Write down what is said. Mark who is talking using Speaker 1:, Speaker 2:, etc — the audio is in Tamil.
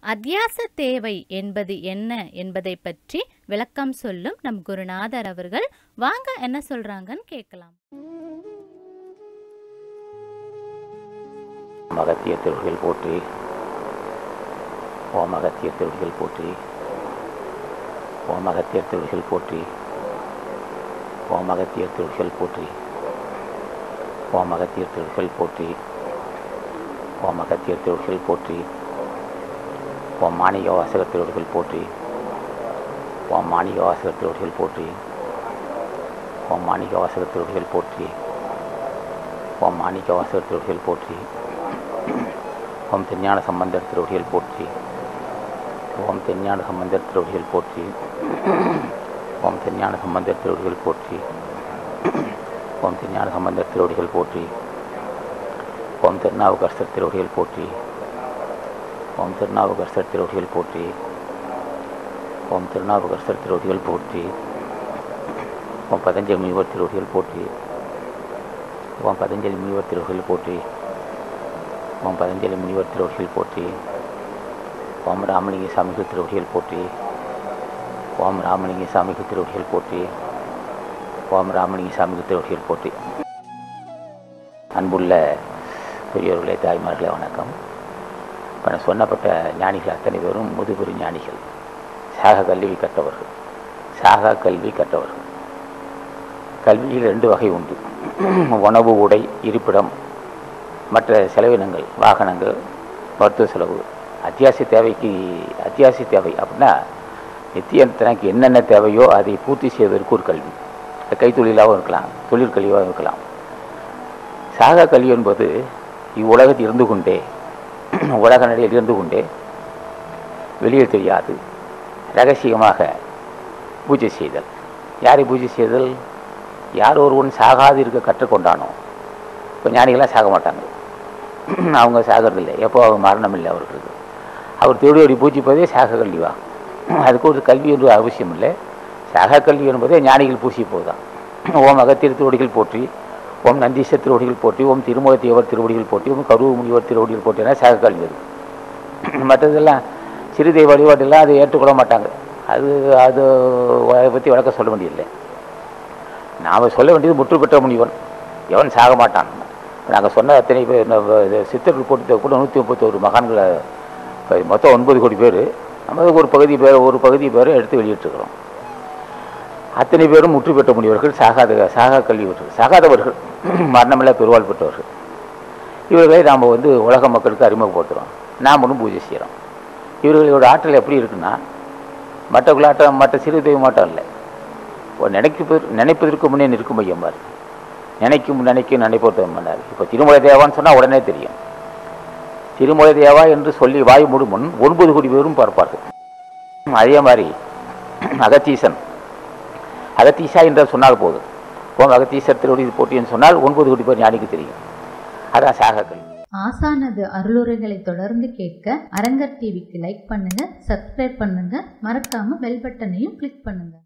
Speaker 1: அத்தியாச தேவை என்பது என்ன என்பதை பற்றி விளக்கம் சொல்லும் நம் குருநாதர் அவர்கள் வாங்க என்ன சொல்றாங்கன்னு கேட்கலாம்
Speaker 2: மகத்திய திருவிகள் போற்றி ஓம் அகத்திய திருவிகள் போற்றி ஓம் அகத்திய திருவிகள் போற்றி ஓம் அகத்திய திருவிகள் போற்றி ஓம் அகத்திய திருவிகள் போற்றி ஓம் அகத்திய திருவிகள் போற்றி ஓம் மாணிக வாசக திருவிகள் போற்றி ஓம் மாணிக வாசக திருவிகள் போற்றி ஓம் மாணிக வாசக திருவிகள் போற்றி ஓம் மாணிக்க வாசக திருவிகள் போற்றி ஓம் திருஞான சம்பந்தர் திருவடிகள் போற்றி ஓம் திருஞான சம்பந்தர் திருவடிகள் போற்றி ஓம் திருஞான சம்பந்தர் திருவடிகள் போற்றி ஓம் திருஞான சம்பந்தர் திருவடிகள் போற்றி ஓம் திருநாவுக்கரசர் திருவடிகள் போற்றி ஓம் திருநாவுக்கரசர் திருவடிகள் போற்றி ஓம் திருநாவுக்கரசர் திருவடிகள் போற்றி ஓம் பதஞ்சலி முனிவர் திருவடிகள் போற்றி ஓம் பதஞ்சலி முனிவர் திருவடிகள் போற்றி ஓம் பதஞ்சலி முனிவர் திருவடிகள் போற்றி ஓம் ராமலிங்க சாமிகள் திருவடிகள் போற்றி ஓம் ராமலிங்க சாமிகள் திருவடிகள் போற்றி ஓம் ராமலிங்க சாமிகள் திருவடிகள் போற்றி அன்புள்ள பெரியோர்களே தாய்மார்களே வணக்கம் இப்போ நான் சொன்னப்பட்ட ஞானிகள் அத்தனை பேரும் முதுபெரு ஞானிகள் சாக கல்வி கற்றவர்கள் சாகா கல்வி கற்றவர்கள் கல்வியில் ரெண்டு வகை உண்டு உணவு உடை இருப்பிடம் மற்ற செலவினங்கள் வாகனங்கள் மருத்துவ செலவு அத்தியாவசிய தேவைக்கு அத்தியாவசிய தேவை அப்படின்னா நித்திய தனக்கு என்னென்ன தேவையோ அதை பூர்த்தி செய்வதற்கு ஒரு கல்வி அது கைத்தொழிலாகவும் இருக்கலாம் தொழிற்கல்வியாகவும் இருக்கலாம் சாகா கல்வி என்பது இவ்வுலகத்தில் இருந்து கொண்டே உலக நடையில் இருந்து கொண்டே வெளியே தெரியாது ரகசியமாக பூஜை செய்தல் யாரை பூஜை செய்தல் யார் ஒருவன் சாகாது இருக்க கற்றுக்கொண்டானோ இப்போ ஞானிகள்லாம் சாக மாட்டாங்க அவங்க சாகிறதில்லை எப்போ அவங்க மரணம் இல்லை அவர்களுக்கு அவர் திருவடி பூஜிப்பதே சாக கல்விவா அதுக்கு ஒரு கல்வி என்று அவசியம் இல்லை சாக கல்வி என்பதே ஞானிகள் பூசிப்போது தான் ஓம் அகத்திய திருவடிகள் போற்றி ஓம் நந்தீச திருவடிகள் போற்றி ஓம் திருமூல தேவர் திருவடிகள் போற்றி ஓம் கருவு முனிவர் திருவடிகள் போற்றினா சாக கல்வி அது மற்றதெல்லாம் சிறு தெய்வ வழிபாட்டெல்லாம் அதை ஏற்றுக்கொள்ள மாட்டாங்க அது அது அதை பற்றி வழக்க சொல்ல வேண்டியதில்லை நாம் சொல்ல வேண்டியது முற்று பெற்ற முனிவன் எவன் சாக மாட்டான் நாங்கள் சொன்ன அத்தனை பேர் நம்ம இது சித்தர்கள் போட்டு கூட நூற்றி முப்பத்தோரு மகான்களை இப்போ மொத்தம் ஒன்பது கோடி பேர் நம்ம ஒரு பகுதி பேர் ஒரு பகுதி பேரை எடுத்து வெளியிட்டிருக்கிறோம் அத்தனை பேரும் முற்று பெற்ற முனிவர்கள் சாகாத சாகா கல்வி பெற்றவர்கள் சாகாதவர்கள் மரணமில்ல பெருவாள் பெற்றவர்கள் இவர்களை நாம் வந்து உலக மக்களுக்கு அறிமுகப்படுத்துகிறோம் நாமளும் பூஜை செய்கிறோம் இவர்களோட ஆற்றல் எப்படி இருக்குன்னா மற்ற ஆட்டம் மற்ற சிறு தெய்வமாட்டம் இல்லை ஒரு நினைக்க நினைப்பதற்கு முன்னே நிற்கும் ஐயம்பார் நினைக்கும் நினைக்கும் நினைப்போட்டம் பண்ணார் இப்போ திருமலை தேவான்னு சொன்னால் உடனே தெரியும் திருமலை தேவா என்று சொல்லி வாய் மூடும் முன் ஒன்பது கோடி பேரும் பார்ப்பார்கள் அதே மாதிரி அகத்தீசன் அகத்தீசா என்று சொன்னால் போதும் உங்க அகத்தீசர் திருவடி போட்டின்னு சொன்னால் ஒன்பது கோடி பேர் ஞானிக்கு தெரியும் அதான் சாகக்கள்
Speaker 3: ஆசானது அருளுரைகளை தொடர்ந்து கேட்க அரங்கர் டிவிக்கு லைக் பண்ணுங்க சப்ஸ்கிரைப் பண்ணுங்க மறக்காம பெல் பட்டனையும் கிளிக் பண்ணுங்க